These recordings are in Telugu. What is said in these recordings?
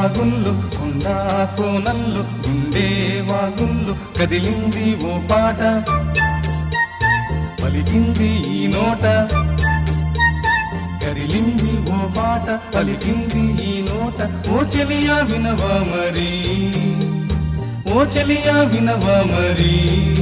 వాగుళ్ళు కొండా కోనల్లు గుండే వాగుళ్ళు కదిలింది ఓ పాట పలికింది ఈ నోట కదిలింది ఓ పాట పలికింది ఈ నోట ఓ చెలియా వినవా మరి ఓ చెలియా వినవా మరి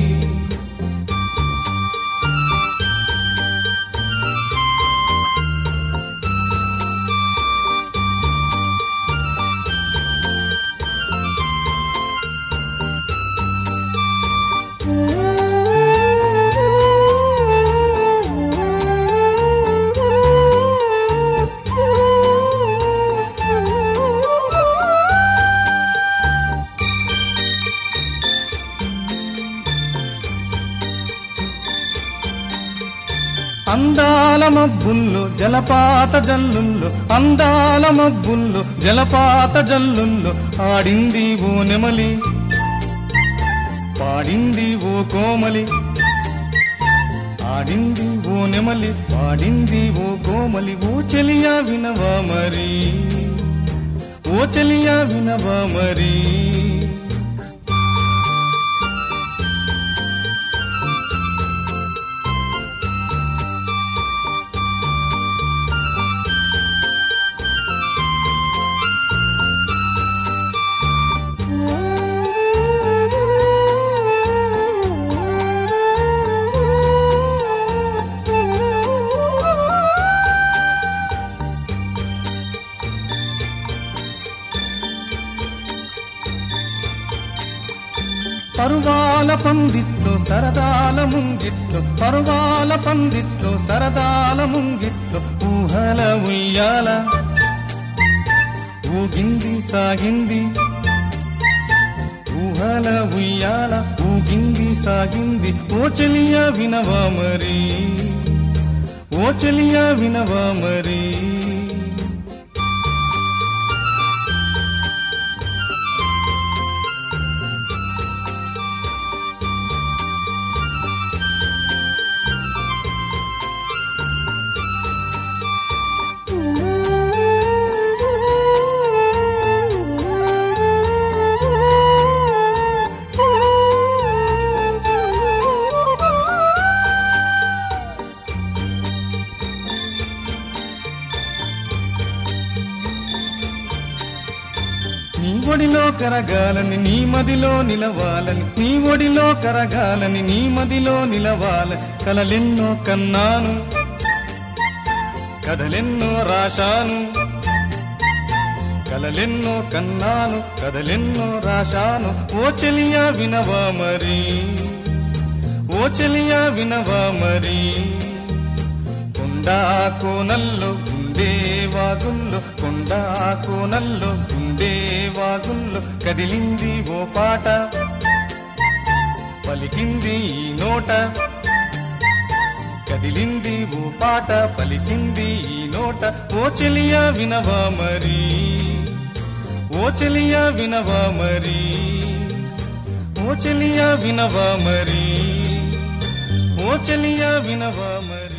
అందాల మబ్బుల్లో జలపాత జల్లుల్లో అందాల మబ్బుల్లో జలపాత జల్లుల్లో ఆడింది ఓ నెమలి పాడింది ఓ కోమలి ఆడింది ఓ నెమలి పాడింది ఓ కోమలి ఓ చెలియా వినవా మరి ఓ చెలియా వినవా మరి పరువాల పందిట్లో సరదాల ముంగిట్లో పరువాల పందిట్లో సరదాల ముంగిట్లో ఊహల ఉయ్యాల ఊగింది సాగింది ఊహల ఉయ్యాల ఊగింది సాగింది ఓ చెలియా వినవా మరి ఓ చెలియా వినవా మరి నీ ఒడిలో కరగాలని నీ మదిలో నిలవాలని నీ ఒడిలో కరగాలని నీ మదిలో నిలవాలని కలలెన్నో కన్నాను కథలెన్నో రాశాను కలలెన్నో కన్నాను కథలెన్నో రాశాను ఓ చెలియా వినవా మరి ఓ చెలియా వినవా మరి కొండా కోనల్లో గుండే వాగుల్లో కొండా కోనల్లో గుండే వాగుల్లో కదిలింది ఓ పాట పలికింది ఈ నోట కదిలింది ఓ పాట పలికింది ఈ నోట ఓ చెలియా వినవా మరి ఓ చెలియా వినవా మరి ఓ చెలియా వినవా మరి ఓ చెలియా వినవా మరి